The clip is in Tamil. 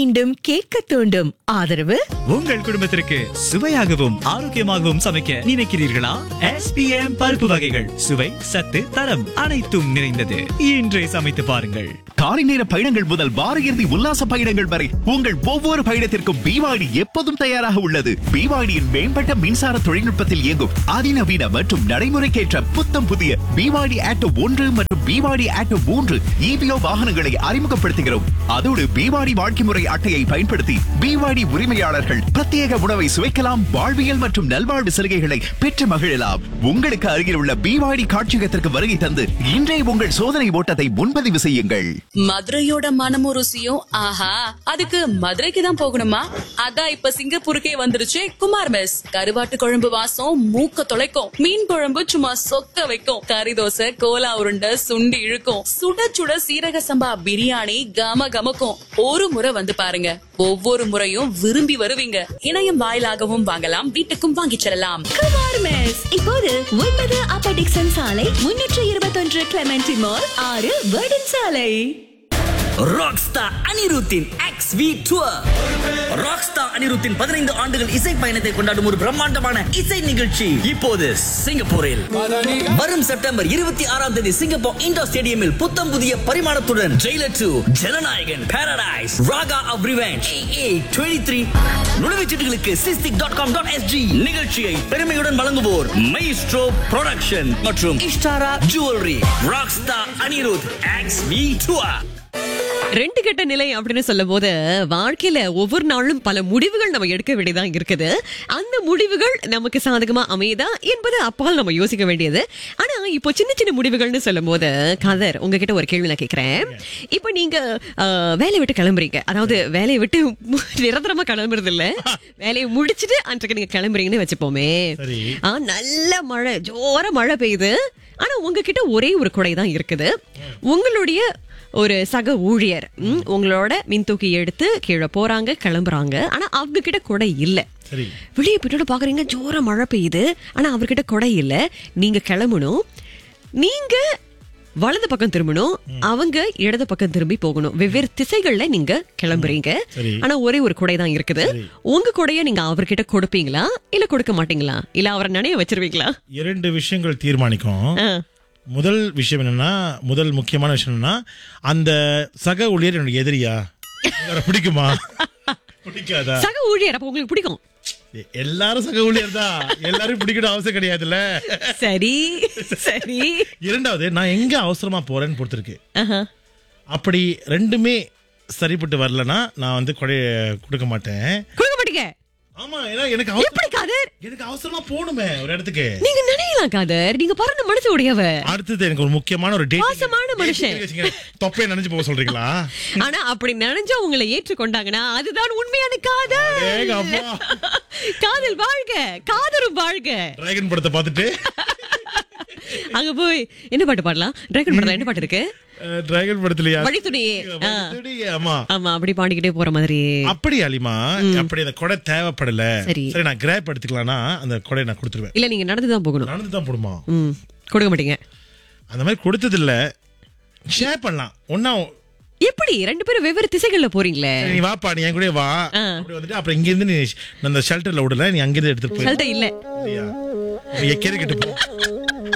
மீண்டும் கேட்க தூண்டும் ஆதரவு உங்கள் குடும்பத்திற்கு சுவையாகவும் ஆரோக்கியமாகவும் சமைக்க நினைக்கிறீர்களா எஸ்பிஎம் பருப்பு வகைகள் சுவை சத்து தரம் அனைத்தும் நிறைந்தது இன்றே சமைத்து பாருங்கள் காலை நேர பயணங்கள் முதல் வார இறுதி உல்லாச பயணங்கள் வரை உங்கள் ஒவ்வொரு பயணத்திற்கும் பிவாடி எப்போதும் தயாராக உள்ளது பிவாடியின் மேம்பட்ட மின்சார தொழில்நுட்பத்தில் இயங்கும் அதிநவீன மற்றும் நடைமுறைக்கேற்ற புத்தம் புதிய பிவாடி ஆட்டோ ஒன்று மற்றும் பிவாடி ஆட்டோ மூன்று இபிஓ வாகனங்களை அறிமுகப்படுத்துகிறோம் அதோடு பிவாடி வாழ்க்கை முறை அட்டையை பயன்படுத்தி பிவாடி உரிமையாளர்கள் பிரத்யேக உணவை சுவைக்கலாம் வாழ்வியல் மற்றும் நல்வாழ்வு சலுகைகளை பெற்று மகிழலாம் உங்களுக்கு அருகில் உள்ள பிவாடி காட்சியகத்திற்கு வருகை தந்து இன்றே உங்கள் சோதனை ஓட்டத்தை முன்பதிவு செய்யுங்கள் மதுரையோட மனமும் ருசியும் ஆஹா அதுக்கு மதுரைக்கு தான் போகணுமா அதான் இப்ப சிங்கப்பூருக்கே வந்துருச்சு குமார் மெஸ் கருவாட்டு குழம்பு வாசம் மூக்க தொலைக்கும் மீன் குழம்பு சும்மா சொக்க வைக்கும் கறி தோசை கோலா உருண்டை சுண்டி இழுக்கும் சுட சுட சீரக சம்பா பிரியாணி கம கமக்கும் ஒரு முறை வந்து பாருங்க ஒவ்வொரு முறையும் விரும்பி வருவீங்க இணையம் வாயிலாகவும் வாங்கலாம் வீட்டுக்கும் வாங்கிச் செல்லலாம் குமார் மெஸ் இப்போது ஒன்பது அப்ப டிக்சன் சாலை முன்னூற்று இருபத்தொன்று கிளமெண்டி மால் ஆறு வேர்டன் சாலை ராக்ஸ்டார் அனிருத்தின் எக்ஸ் வி டூர் ராக்ஸ்டார் அனிருத்தின் பதினைந்து ஆண்டுகள் இசை பயணத்தை கொண்டாடும் ஒரு பிரம்மாண்டமான இசை நிகழ்ச்சி இப்போது சிங்கப்பூரில் வரும் செப்டம்பர் இருபத்தி ஆறாம் தேதி சிங்கப்பூர் இண்டோர் ஸ்டேடியமில் புத்தம் புதிய பரிமாணத்துடன் Jailer two Jananayagan paradise raga of revenge A twenty three நுழைவுச்சீட்டுகளுக்கு Sistic dot com dot SG நிகழ்ச்சியை பெருமையுடன் வழங்குவோர் மைஸ்ட்ரோ ப்ரொடக்ஷன் மற்றும் Ishtara jewellery rockstar Anirudh X V tour ரெண்டு கெட்ட நிலை அப்படின்னு சொல்லும் போது வாழ்க்கையில ஒவ்வொரு நாளும் பல முடிவுகள் நம்ம எடுக்க வேண்டியதா இருக்குது அந்த முடிவுகள் நமக்கு சாதகமா அமையுதா என்பது அப்பால் நம்ம யோசிக்க வேண்டியது ஆனா இப்போ சின்ன சின்ன முடிவுகள்னு சொல்லும் போது கதர் உங்ககிட்ட ஒரு கேள்வி நான் கேட்கிறேன் இப்போ நீங்க அஹ், வேலையை விட்டு கிளம்புறீங்க அதாவது வேலையை விட்டு நிரந்தரமா கிளம்புறது இல்ல வேலையை முடிச்சிட்டு அன்றைக்கு நீங்க கிளம்புறீங்கன்னு வச்சுப்போமே ஆ, நல்ல மழை ஜோர மழை பெய்யுது ஆனா உங்ககிட்ட ஒரே ஒரு குடை தான் இருக்குது உங்களுடைய ஒரு சக ஊழியர் ம், உங்களோட மின் தூக்கி எடுத்து கீழே போறாங்க கிளம்புறாங்க ஆனா அவங்க கிட்ட கொடை இல்ல வெளியே போயிட்டு பாக்குறீங்க ஜோர மழை பெய்யுது ஆனா அவர்கிட்ட கொடை இல்ல நீங்க கிளம்பணும் நீங்க வலது பக்கம் திரும்பணும் அவங்க இடது பக்கம் திரும்பி போகணும் வெவ்வேறு திசைகள்ல நீங்க கிளம்புறீங்க ஆனா ஒரே ஒரு கொடை தான் இருக்குது உங்க கொடைய நீங்க அவர்கிட்ட கொடுப்பீங்களா இல்ல கொடுக்க மாட்டீங்களா இல்ல அவரை நினைய வச்சிருவீங்களா இரண்டு விஷயங்கள் தீர்மானிக்கும் ஆ. முதல் விஷயம் என்னன்னா முதல் முக்கியமான விஷயம் என்னன்னா அந்த சக ஊழியர் என்னுடைய எதிரியா இவரை பிடிக்குமா பிடிக்காதா சக ஊழியர் அப்ப உங்களுக்கு பிடிக்கும் எல்லாரும் சக ஊழியர் தான் எல்லாரும் பிடிக்கணும் அவசியம் கிடையாதுல்ல சரி சரி இரண்டாவது நான் எங்க அவசரமா போறேன்னு பொறுத்திருக்கு ஆஹா. அப்படி ரெண்டுமே சரிப்பட்டு வரலனா நான் வந்து கொடைய கொடுக்க மாட்டேன் கொடுக்க மாட்டீங்க ஆமா ஏன்னா எனக்கு அவசரம்- எப்படி காதர் எனக்கு அவசரமா போகணுமே ஒரு இடத்துக்கு நீங்க நினைக்கலாம் காதர் நீங்க பறந்த மனசு உடையவ அடுத்தது எனக்கு ஒரு முக்கியமான ஒரு டேட் பாசமான மனுஷன். தொப்பையை நினைச்சு போக சொல்றீங்களா ஆனா அப்படி நினைஞ்சா உங்களை ஏற்றுக்கொண்டாங்கன்னா அதுதான் உண்மையான காதல் ஏங்க அப்பா. காதல் வாழ்க காதலும் வாழ்க டிராகன் படத்தை பார்த்துட்டு அங்க போய் என்ன பாட்டு பாடலாம் டிராகன் படத்துல என்ன பாட்டு இருக்கு டிராகன் படத்துலயா வழித்துணையே ஆ. வழித்துணையே, ஆமா ஆமா அப்படி பாடிக்கிட்டே போற மாதிரி அப்படி அலிமா அப்படி அந்த கொடை தேவைப்படல சரி. சரி நான் கிராப் எடுத்துக்கலாம்னா அந்த கொடையை நான் கொடுத்துருவேன் இல்ல நீங்க நடந்துதான் போகணும் நடந்து தான் போடுமா ம் கொடுக்க மாட்டீங்க அந்த மாதிரி கொடுத்தது இல்ல ஷேர் பண்ணலாம் ஒன்னா எப்படி ரெண்டு பேரும் வெவ்வேறு திசைகள்ல போறீங்களே நீ வாப்பா நீ என் கூட வா ஆ. அப்படி வந்துட்டு அப்புறம் இங்க இருந்து நீ அந்த ஷெல்டர்ல விடல நீ அங்கிருந்து எடுத்துட்டு போய் சொல்லிட்ட இல்ல இல்லையா? நீ எக்கேறு கிட்ட போ